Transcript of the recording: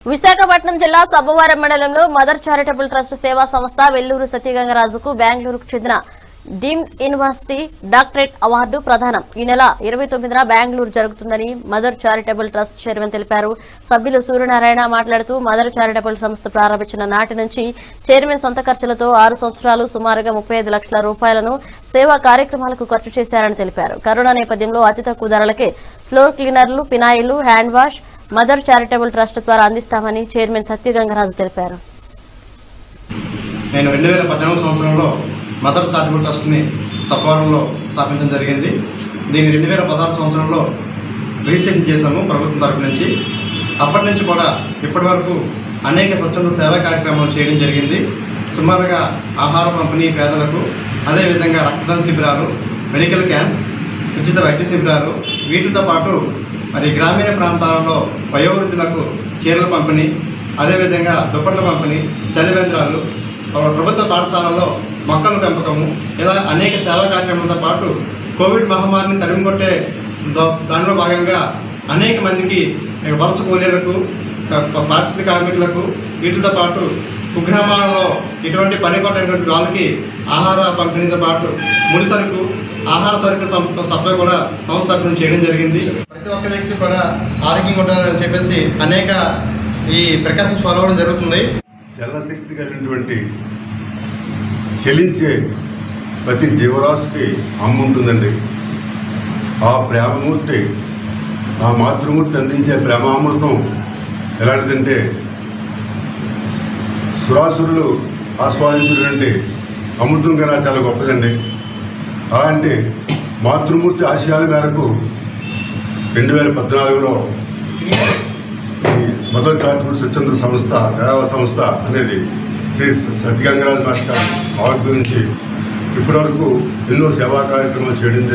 విశాఖపట్నం జిల్లా సబ్బవరం మండలంలో mother Charitable trust సేవా సంస్థ వెల్లూరు సత్యగంగరాజుకు బెంగళూరుకు చెందిన డీమ్డ్ యూనివర్సిటీ డాక్టరేట్ అవార్డు ప్రదానం ఈ నెల ఇరవై తొమ్మిదిన బెంగళూరు జరుగుతుందని మదర్ చారిటబుల్ ట్రస్ట్ చైర్మన్ తెలిపారు సభ్యులు సూర్యనారాయణ మాట్లాడుతూ మదర్ చారిటబుల్ సంస్థ ప్రారంభించిన నాటి నుంచి చైర్మన్ సొంత ఖర్చులతో ఆరు సంవత్సరాలు సుమారుగా ముప్పై ఐదు లక్షల రూపాయలను సేవా కార్యక్రమాలకు ఖర్చు చేశారని తెలిపారు కరోనా నేపథ్యంలో అతి తక్కువ ధరలకే ఫ్లోర్ క్లీనర్లు పినాయిలు hand wash Mother Charitable Trust ద్వారా అందిస్తామని చైర్మన్ సత్యగంగరాజు తెలిపారు నేను రెండు వేల పద్నాలుగు సంవత్సరంలో మదర్ చారిటబుల్ ట్రస్ట్ని సత్వరంలో స్థాపించడం జరిగింది దీన్ని రెండు వేల పదహారు సంవత్సరంలో రిజిస్ట్రేషన్ చేశాము ప్రభుత్వం తరపు నుంచి అప్పటి నుంచి కూడా ఇప్పటి వరకు అనేక స్వచ్ఛంద సేవా కార్యక్రమాలు చేయడం జరిగింది సుమారుగా ఆహార పంపిణీ పేదలకు అదేవిధంగా రక్తదాన శిబిరాలు మెడికల్ క్యాంప్స్ ఉచిత వైద్య శిబిరాలు వీటితో పాటు మరి గ్రామీణ ప్రాంతాలలో వయోవృద్ధులకు చీరల పంపిణీ అదేవిధంగా దుప్పట్ల పంపిణీ చలివేంద్రాలు ప్రభుత్వ పాఠశాలలో మొక్కల పెంపకము ఇలా అనేక సేవా కార్యక్రమాలతో పాటు కోవిడ్ మహమ్మారిని తరిమికొట్టే దా- దానిలో భాగంగా అనేక మందికి వలస కూలీలకు క- ప- పారిశుద్ధ్య కార్మికులకు వీటితో పాటు కుగ్రామాలలో ఇటువంటి పని పట్టినటువంటి వాళ్ళకి ఆహార పంపిణీతో పాటు ముడి సరుకు ఆహార సరుకు సం- సప్లై కూడా సంస్థ తరఫున చేయడం జరిగింది ప్రతి ఒక్క వ్యక్తి కూడా ఆరోగ్యంగా ఉండాలని చెప్పేసి అనేక ఈ ప్రికాషన్స్ ఫాలో అవ్వడం జరుగుతుంది చలనశక్తి కలిగినటువంటి చెలించే ప్రతి జీవరాశికి అమ్మ ఉంటుందండి ఆ ప్రేమమూర్తి ఆ మాతృమూర్తి అందించే ప్రేమామృతం ఎలాంటిదంటే సురాసురులు ఆస్వాదించినటువంటి అమృతం కన్నా చాలా గొప్పదండి అలాంటి మాతృమూర్తి ఆశయాల మేరకు రెండు వేల పద్నాలుగులో ఈ మదర్ చారిటబుల్ స్వచ్ఛంద సంస్థ సేవా సంస్థ అనేది శ్రీ సత్యగంగరాజ్ మాస్టర్ ఆవిర్భవించి ఇప్పటివరకు ఎన్నో సేవా కార్యక్రమాలు చేయడం జరిగింది.